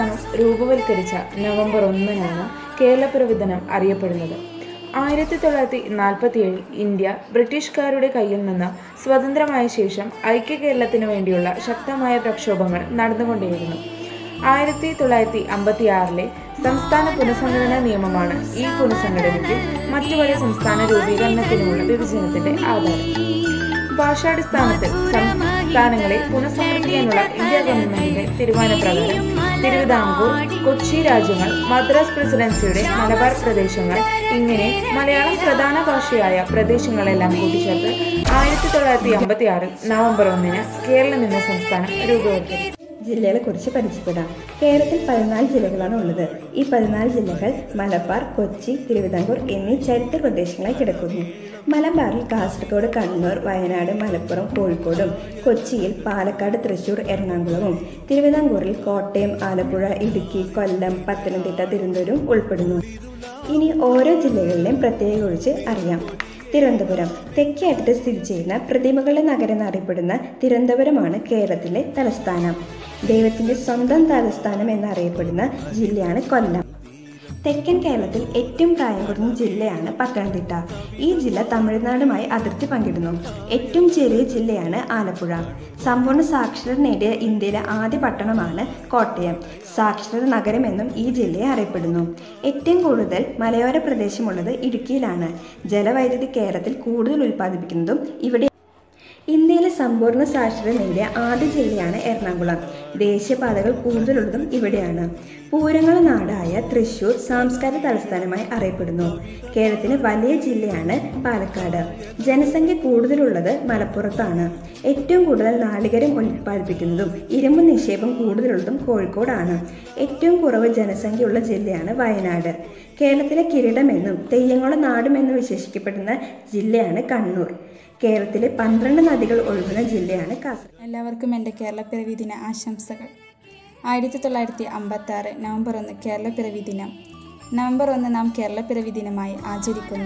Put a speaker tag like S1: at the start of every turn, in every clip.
S1: സംസ്ഥാനം രൂപവൽക്കരിച്ച നവംബർ ഒന്നിനാണ് കേരളപ്പിറവി ദിനം അറിയപ്പെടുന്നത് ആയിരത്തി തൊള്ളായിരത്തി നാൽപ്പത്തിയേഴിൽ ഇന്ത്യ ബ്രിട്ടീഷുകാരുടെ കയ്യിൽ നിന്ന് സ്വതന്ത്രമായ ശേഷം ഐക്യ കേരളത്തിനു വേണ്ടിയുള്ള ശക്തമായ പ്രക്ഷോഭങ്ങൾ നടന്നുകൊണ്ടേയിരുന്നു ആയിരത്തി തൊള്ളായിരത്തി അമ്പത്തി ആറിലെ സംസ്ഥാന പുനഃസംഘടനാ നിയമമാണ് ഈ പുനഃസംഘടനയ്ക്കും മറ്റു പല സംസ്ഥാന രൂപീകരണത്തിനുമുള്ള വിഭജനത്തിന്റെ ആധാരം ഭാഷാടിസ്ഥാനത്തിൽ സംസ്ഥാനങ്ങളെ പുനഃസംഘടിപ്പിക്കാനുള്ള ഇന്ത്യ ഗവൺമെന്റിന്റെ തീരുമാനപ്രകാരം തിരുവിതാംകൂർ കൊച്ചി രാജ്യങ്ങൾ മദ്രാസ് പ്രസിഡൻസിയുടെ മലബാർ പ്രദേശങ്ങൾ ഇങ്ങനെ മലയാളം പ്രധാന ഭാഷയായ പ്രദേശങ്ങളെല്ലാം കൂട്ടിച്ചേർത്ത് ആയിരത്തി തൊള്ളായിരത്തി അമ്പത്തി ആറിൽ നവംബർ ഒന്നിന് കേരളം എന്ന സംസ്ഥാനം രൂപവൽക്കരിച്ചു
S2: ജില്ലകളെ കുറിച്ച് പരിചയപ്പെടാം കേരളത്തിൽ പതിനാല് ജില്ലകളാണ് ഉള്ളത് ഈ പതിനാല് ജില്ലകൾ മലബാർ കൊച്ചി തിരുവിതാംകൂർ എന്നീ ചരിത്ര പ്രദേശങ്ങളായി കിടക്കുന്നു മലബാറിൽ കാസർഗോഡ് കണ്ണൂർ വയനാട് മലപ്പുറം കോഴിക്കോടും കൊച്ചിയിൽ പാലക്കാട് തൃശൂർ എറണാകുളവും തിരുവിതാംകൂറിൽ കോട്ടയം ആലപ്പുഴ ഇടുക്കി കൊല്ലം പത്തനംതിട്ട തിരുവനന്തപുരം ഉൾപ്പെടുന്നു ഇനി ഓരോ ജില്ലകളിലെയും പ്രത്യേകത കുറിച്ച് അറിയാം തിരുവനന്തപുരം തെക്കേ അറ്റത്ത് സ്ഥിതി ചെയ്യുന്ന പ്രതിമകളുടെ നഗരം എന്നറിയപ്പെടുന്ന തിരുവനന്തപുരമാണ് കേരളത്തിലെ തലസ്ഥാനം ദൈവത്തിന്റെ സ്വന്തം തലസ്ഥാനം എന്നറിയപ്പെടുന്ന ജില്ലയാണ് കൊല്ലം തെക്കൻ കേരളത്തിൽ ഏറ്റവും പ്രായം കുറഞ്ഞ ജില്ലയാണ് പത്തനംതിട്ട ഈ ജില്ല തമിഴ്നാടുമായി അതിർത്തി പങ്കിടുന്നു ഏറ്റവും ചെറിയ ജില്ലയാണ് ആലപ്പുഴ സമ്പൂർണ്ണ സാക്ഷരത നേടിയ ഇന്ത്യയിലെ ആദ്യ പട്ടണമാണ് കോട്ടയം സാക്ഷരത നഗരമെന്നും ഈ ജില്ലയെ അറിയപ്പെടുന്നു ഏറ്റവും കൂടുതൽ മലയോര പ്രദേശമുള്ളത് ഇടുക്കിയിലാണ് ജലവൈദ്യുതി കേരളത്തിൽ കൂടുതൽ ഉൽപ്പാദിപ്പിക്കുന്നതും ഇവിടെ ഇന്ത്യയിലെ സമ്പൂർണ്ണ സാക്ഷരത നേടിയ ആദ്യ ജില്ലയാണ് എറണാകുളം ദേശീയപാതകൾ കൂടുതലുള്ളതും ഇവിടെയാണ് പൂരങ്ങളുടെ നാടായ തൃശൂർ സാംസ്കാരിക തലസ്ഥാനമായി അറിയപ്പെടുന്നു കേരളത്തിലെ വലിയ ജില്ലയാണ് പാലക്കാട് ജനസംഖ്യ കൂടുതലുള്ളത് മലപ്പുറത്താണ് ഏറ്റവും കൂടുതൽ നാളികരം ഉൽപ്പാദിപ്പിക്കുന്നതും ഇരുമ്പ് നിക്ഷേപം കൂടുതലുള്ളതും കോഴിക്കോടാണ് ഏറ്റവും കുറവ് ജനസംഖ്യയുള്ള ജില്ലയാണ് വയനാട് കേരളത്തിലെ കിരീടമെന്നും തെയ്യങ്ങളുടെ നാടുമെന്നും വിശേഷിക്കപ്പെടുന്ന ജില്ലയാണ് കണ്ണൂർ കേരളത്തിലെ പന്ത്രണ്ട് നദികൾ ഒഴുകുന്ന ജില്ലയാണ് കാസർഗോഡ്
S3: എല്ലാവർക്കും എൻ്റെ കേരളപ്പിറവി ദിന ആശംസകൾ ആയിരത്തി തൊള്ളായിരത്തി അമ്പത്തി ആറ് നവംബർ ഒന്ന് കേരളപ്പിറവി ദിനം നവംബർ ഒന്ന് നാം കേരളപ്പിറവി ദിനമായി ആചരിക്കുന്നു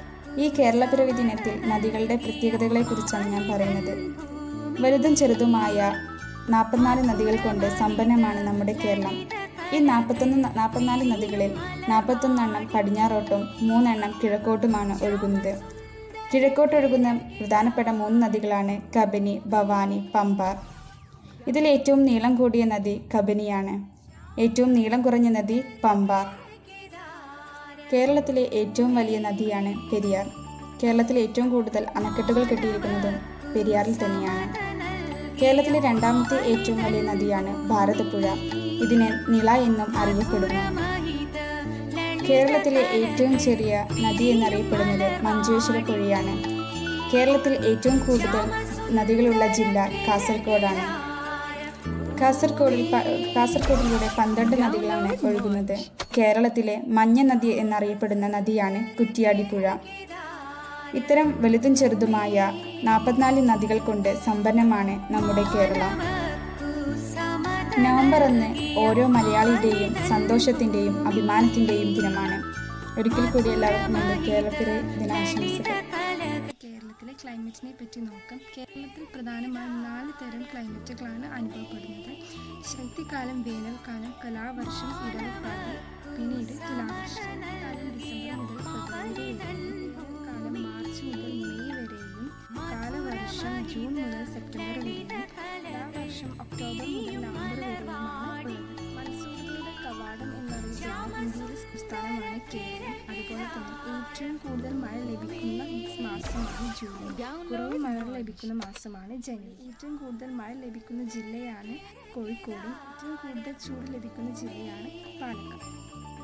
S3: ഈ കേരളപ്പിറവി ദിനത്തിൽ നദികളുടെ പ്രത്യേകതകളെക്കുറിച്ചാണ് ഞാൻ പറയുന്നത് വലുതും ചെറുതുമായ നാൽപ്പത്തിനാല് നദികൾ കൊണ്ട് സമ്പന്നമാണ് നമ്മുടെ കേരളം ഈ നാൽപ്പത്തൊന്ന് നാൽപ്പത്തിനാല് നദികളിൽ നാൽപ്പത്തൊന്നെണ്ണം പടിഞ്ഞാറോട്ടും മൂന്നെണ്ണം കിഴക്കോട്ടുമാണ് ഒഴുകുന്നത് കിഴക്കോട്ടൊഴുകുന്ന പ്രധാനപ്പെട്ട മൂന്ന് നദികളാണ് കബനി ഭവാനി പമ്പാർ ഇതിൽ ഏറ്റവും നീളം കൂടിയ നദി കബനിയാണ് ഏറ്റവും നീളം കുറഞ്ഞ നദി പമ്പാർ കേരളത്തിലെ ഏറ്റവും വലിയ നദിയാണ് പെരിയാർ കേരളത്തിലെ ഏറ്റവും കൂടുതൽ അണക്കെട്ടുകൾ കെട്ടിയിരിക്കുന്നതും പെരിയാറിൽ തന്നെയാണ് കേരളത്തിലെ രണ്ടാമത്തെ ഏറ്റവും വലിയ നദിയാണ് ഭാരതപ്പുഴ ഇതിനെ നിള എന്നും അറിയപ്പെടുന്നു കേരളത്തിലെ ഏറ്റവും ചെറിയ നദി എന്നറിയപ്പെടുന്നത് മഞ്ചേശ്വര പുഴയാണ് കേരളത്തിൽ ഏറ്റവും കൂടുതൽ നദികളുള്ള ജില്ല കാസർഗോഡാണ് കാസർഗോഡിൽ പ- കാസർഗോഡിലൂടെ പന്ത്രണ്ട് നദികളാണ് ഒഴുകുന്നത് കേരളത്തിലെ മഞ്ഞ നദി എന്നറിയപ്പെടുന്ന നദിയാണ് കുറ്റിയാടി പുഴ ഇത്തരം വലുതും ചെറുതുമായ നാൽപ്പത്തിനാല് നദികൾ കൊണ്ട് സമ്പന്നമാണ് നമ്മുടെ കേരളം നവംബർ ഒന്ന് ഓരോ മലയാളിയുടെയും സന്തോഷത്തിൻ്റെയും അഭിമാനത്തിൻ്റെയും ദിനമാണ് ഒരിക്കൽ കൂടി എല്ലാവർക്കും എൻ്റെ കേരളത്തിലെ ദിനാശംസകൾ
S4: കേരളത്തിലെ ക്ലൈമറ്റിനെ പറ്റി നോക്കാം കേരളത്തിൽ പ്രധാനമായും നാല് തരം ക്ലൈമറ്റുകളാണ് അനുഭവപ്പെടുന്നത് ശൈത്യകാലം വേനൽക്കാലം കലാവർഷം ഇടവപ്പാതി പിന്നീട് തുലാവർഷം കാലം ഡിസംബർ മുതൽ ഫെബ്രുവരി വരെയും കാലം മാർച്ച് മുതൽ മെയ് വരെയും കാലവർഷം ജൂൺ മുതൽ സെപ്റ്റംബർ വരെയും തുലാവർഷം ഒക്ടോബർ മുതൽ നവംബർ വരെയുമാണ് ഉള്ളത് മൺസൂണുകളുടെ കവാടം എന്നറിയപ്പെടുന്ന ഇന്ത്യയിലെ സംസ്ഥാനമാണ് കേരളം അതുപോലെ തന്നെ ഏറ്റവും കൂടുതൽ മഴ ലഭിക്കുന്ന മാസമാണ് ജൂലൈ കുറവ് മഴ ലഭിക്കുന്ന മാസമാണ് ജനുവരി ഏറ്റവും കൂടുതൽ മഴ ലഭിക്കുന്ന ജില്ലയാണ് കോഴിക്കോടും ഏറ്റവും കൂടുതൽ ചൂട് ലഭിക്കുന്ന ജില്ലയാണ് പാലക്കാട്